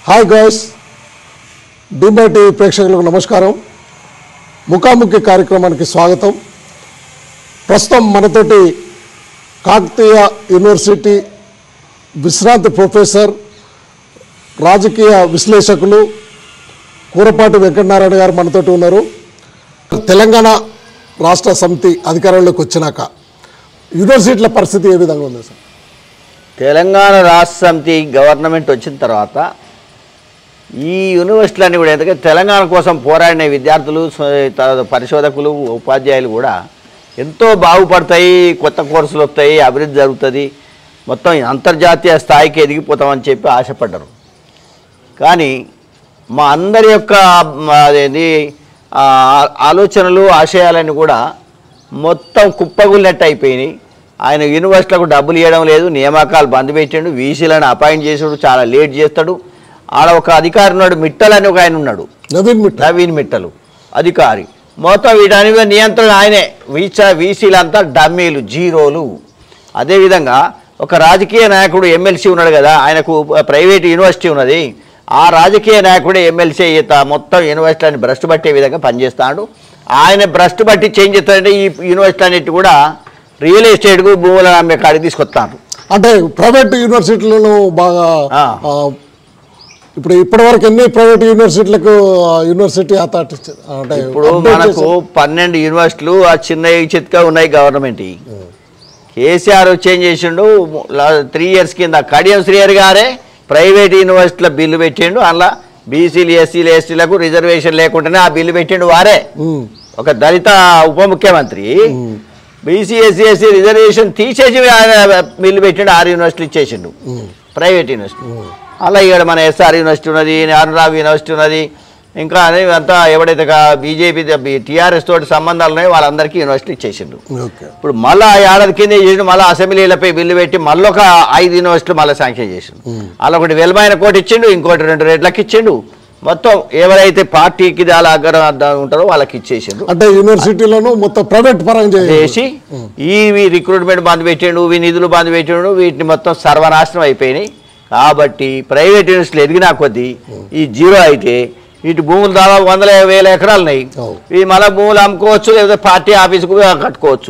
Hi guys డింబై TV ప్రేక్షకులకు నమస్కారం ముఖాముఖి కార్యక్రమానికి స్వాగతం ప్రస్తుతం మనతోటి కాకతీయ యూనివర్సిటీ విశ్రాంతి ప్రొఫెసర్ రాజకీయ విశ్లేషకులు కూరపాటి వెంకటనారాయణ గారు మనతోటి ఉన్నారు తెలంగాణ రాష్ట్ర సమితి అధికారంలోకి వచ్చినాక యూనివర్సిటీల పరిస్థితి ఏ విధంగా ఉంది సార్ తెలంగాణ రాష్ట్ర సమితి గవర్నమెంట్ వచ్చిన తర్వాత ఈ యూనివర్సిటీలన్నీ కూడా ఎందుకంటే తెలంగాణ కోసం పోరాడిన విద్యార్థులు స్వ- తర్వాత పరిశోధకులు ఉపాధ్యాయులు కూడా ఎంతో బాగుపడతాయి కొత్త కోర్సులు వస్తాయి అభివృద్ధి జరుగుతుంది మొత్తం అంతర్జాతీయ స్థాయికి ఎదిగిపోతామని చెప్పి ఆశపడ్డారు కానీ మా అందరి యొక్క మ, అదేంది ఆ, ఆలోచనలు ఆశయాలన్నీ కూడా మొత్తం కుప్పగులినట్టు అయిపోయినాయి ఆయన యూనివర్సిటీలకు డబ్బులు ఇవ్వడం లేదు నియామకాలు బంద్ పెట్టాడు వీసీలను అపాయింట్ చేసాడు చాలా లేట్ చేస్తాడు ఆడ ఒక అధికారి ఉన్నాడు మిట్టల్ అని ఒక ఆయన ఉన్నాడు నవీన్ మిట్ట నవీన్ మిట్టలు అధికారి మొత్తం వీటని మీద నియంత్రణ ఆయనే వీసా వీసీలంతా డమ్మీలు జీరోలు అదేవిధంగా ఒక రాజకీయ నాయకుడు ఎమ్మెల్సీ ఉన్నాడు కదా ఆయనకు ప్రైవేట్ యూనివర్సిటీ ఉన్నది ఆ రాజకీయ నాయకుడు ఎమ్మెల్సీ మొత్తం యూనివర్సిటీని భ్రష్టు పట్టే విధంగా పనిచేస్తాడు ఆయన భ్రష్టు పట్టి చేంజ్ చేస్తాడంటే ఈ యూనివర్సిటీ అన్నిటి కూడా రియల్ ఎస్టేట్కు భూముల అమ్మే కాడికి తీసుకొస్తాను అంటే ప్రైవేట్ యూనివర్సిటీలను బాగా ఆ. ఆ, ఇప్పుడు ఇప్పటివరకు ఎన్ని ప్రైవేట్ యూనివర్సిటీలకు ఆ, యూనివర్సిటీ అథారిటీ ఇచ్చింది? అంటే ఇప్పుడు update మనకు చేసి- పన్నెండు యూనివర్సిటీలు ఆ చిన్న చిత్కా ఉన్నాయి గవర్నమెంట్ కేసీఆర్ చేంజ్ చేసిండు త్రీ ఇయర్స్ కింద కడియం శ్రీహర్ గారే ప్రైవేట్ యూనివర్సిటీల బిల్లు పెట్టిండు అందులో బీసీలు ఎస్సీలు ఎస్టీలకు రిజర్వేషన్ లేకుండానే ఆ బిల్లు పెట్టిండు వారే ఉమ్, ఒక దళిత ఉప ముఖ్యమంత్రి బీసీ ఎస్సీ ఎస్సీ రిజర్వేషన్ తీసేసి ఆయన బిల్లు పెట్టిండు ఆరు యూనివర్సిటీలు ఇచ్చేసిండు ప్రైవేట్ యూనివర్సిటీ అలా ఇక్కడ మన ఎస్ఆర్ యూనివర్సిటీ ఉన్నది అనురాగ్ యూనివర్సిటీ ఉన్నది ఇంకా అదే అంతా ఎవడైతే బీజేపీ టీఆర్ఎస్ తోటి సంబంధాలు ఉన్నాయో వాళ్ళందరికీ యూనివర్సిటీ ఇచ్చేసిండు ఓకే ఇప్పుడు మళ్ళీ ఆ ఏడాది కింద చేసిండు మళ్ళీ అసెంబ్లీలపై బిల్లు పెట్టి మళ్ళీ ఒక ఐదు యూనివర్సిటీలు మళ్ళీ శాంక్షన్ చేసిండు అలా ఒకటి వెలమైన కోటి ఇచ్చిండు ఇంకోటి రెండు రేట్లకి ఇచ్చిండు మొత్తం ఎవరైతే పార్టీకి అలా అగ్గర ఉంటారో వాళ్ళకి ఇచ్చేసిండు అంటే యూనివర్సిటీలను మొత్తం ప్రైవేట్ పరంగా చేయాలి చేసి ఈ రిక్రూట్మెంట్ బంద్ పెట్టిండు ఈ నిధులు బంద్ పెట్టిండు వీటిని మొత్తం సర్వనాశనం అయిపోయినాయి కాబట్టి ప్రైవేట్ యూనివర్సిటీలు ఎదిగినా కొద్దీ ఈ జీరో అయితే వీటి భూములు దాదాపు వందల వేల ఎకరాలు ఉన్నాయి అవును. ఈ మళ్ళీ భూములు అమ్ముకోవచ్చు లేదా పార్టీ ఆఫీసుకు కట్టుకోవచ్చు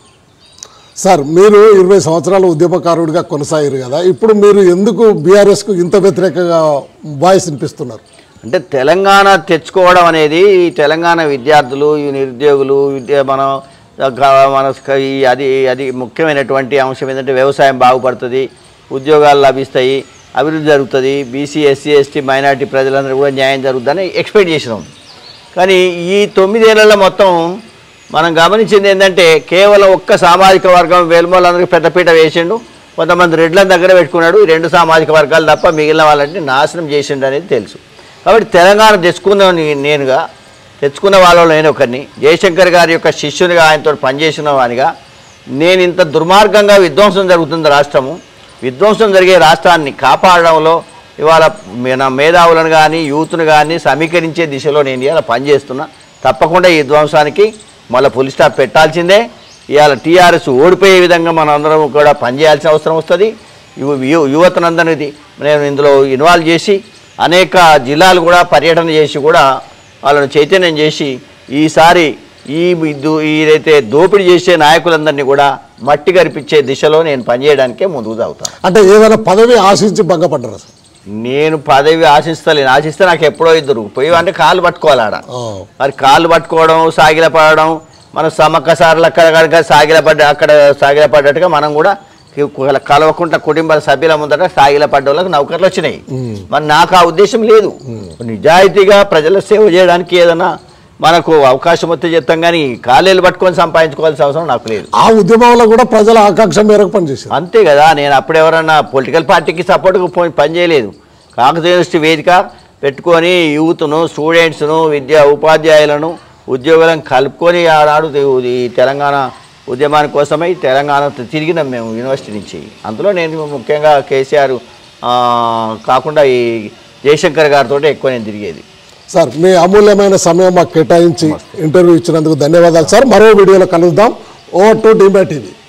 సార్ మీరు ఇరవై సంవత్సరాలు ఉద్యమకారుడిగా కొనసాగారు కదా ఇప్పుడు మీరు ఎందుకు బీఆర్ఎస్కు ఇంత వ్యతిరేకంగా వాయిస్ వినిపిస్తున్నారు అంటే తెలంగాణ తెచ్చుకోవడం అనేది ఈ తెలంగాణ విద్యార్థులు ఈ నిరుద్యోగులు విద్య మనం గ- మన స్క- ఈ అది అది ముఖ్యమైనటువంటి అంశం ఏంటంటే వ్యవసాయం బాగుపడుతుంది ఉద్యోగాలు లభిస్తాయి అభివృద్ధి జరుగుతుంది బీసీ ఎస్సీ ఎస్టీ మైనార్టీ ప్రజలందరూ కూడా న్యాయం జరుగుతుందని ఎక్స్పెక్ట్ చేసినాం కానీ ఈ తొమ్మిదేళ్లలో మొత్తం మనం గమనించింది ఏంటంటే కేవలం ఒక్క సామాజిక వర్గం వేలుమూలందరికీ పెద్దపీట వేసిండు కొంతమంది రెడ్ల దగ్గర పెట్టుకున్నాడు ఈ రెండు సామాజిక వర్గాలు తప్ప మిగిలిన వాళ్ళని నాశనం చేసిండు అనేది తెలుసు కాబట్టి తెలంగాణ తెచ్చుకున్న నే- నేనుగా తెచ్చుకున్న వాళ్ళలో నేను ఒకరిని జయశంకర్ గారి యొక్క శిష్యునిగా ఆయనతో పనిచేసిన వానిగా నేను ఇంత దుర్మార్గంగా విధ్వంసం జరుగుతుంది రాష్ట్రము విధ్వంసం జరిగే రాష్ట్రాన్ని కాపాడడంలో ఇవాళ మన మేధావులను కానీ యూత్ను కానీ సమీకరించే దిశలో నేను ఇవాళ పనిచేస్తున్నా తప్పకుండా ఈ విధ్వంసానికి మళ్ళీ పులి స్టాప్ పెట్టాల్సిందే ఇవాళ టీఆర్ఎస్ ఓడిపోయే విధంగా మనం అందరం కూడా పనిచేయాల్సిన అవసరం వస్తుంది యువ యు- యువతనందరిది నేను ఇందులో ఇన్వాల్వ్ చేసి అనేక జిల్లాలు కూడా పర్యటన చేసి కూడా వాళ్ళను చైతన్యం చేసి ఈసారి ఈ దు- ఏదైతే దోపిడీ చేసే నాయకులందరినీ కూడా మట్టి గరిపించే దిశలో నేను పనిచేయడానికే ముందుకు సాగుతాను అంటే ఏదైనా పదవి ఆశించి భంగపడ్డారా సార్ నేను పదవి ఆశిస్తలేను ఆశిస్తే నాకు ఎప్పుడో ఇద్దరు పోయి అంటే కాళ్ళు పట్టుకోవాలి ఆడ ఆ, మరి కాళ్ళు పట్టుకోవడం సాగిల పడడం మన సమ్మక్క సార్లు అక్కడ కనుక సాగిల పడ్డ అక్కడ సాగిల పడ్డట్టుగా మనం కూడా కు- కలవకుండా కుటుంబ సభ్యుల ముందట సాగిల పడ్డ వాళ్ళకి నౌకర్లు వచ్చినాయి మరి నాకు ఆ ఉద్దేశం లేదు నిజాయితీగా ప్రజల సేవ చేయడానికి ఏదైనా మనకు అవకాశం వస్తే చెప్తాం కానీ కాలేలు పట్టుకొని సంపాదించుకోవాల్సిన అవసరం నాకు లేదు ఆ ఉద్యమంలో కూడా ప్రజల ఆకాంక్ష మేరకు పనిచేశారు అంతే కదా నేను అప్పుడు ఎవరన్నా పొలిటికల్ పార్టీకి సపోర్ట్గా పోయి పని చేయలేదు కాకతీయ యూనివర్సిటీ వేదిక పెట్టుకొని యూత్ను స్టూడెంట్స్ను విద్యా ఉపాధ్యాయులను ఉద్యోగులను కలుపుకొని ఆనాడు ఈ తెలంగాణ ఉద్యమాని కోసమై తెలంగాణ తిరిగినాం మేము యూనివర్సిటీ నుంచి అందులో నేను ముఖ్యంగా కేసీఆర్ ఆ, కాకుండా ఈ జయశంకర్ గారితో ఎక్కువ నేను తిరిగేది సార్ మీ అమూల్యమైన సమయం మాకు కేటాయించి ఇంటర్వ్యూ ఇచ్చినందుకు ధన్యవాదాలు సార్ మరో వీడియోలో కలుద్దాం ఓ టు డిబా టీవీ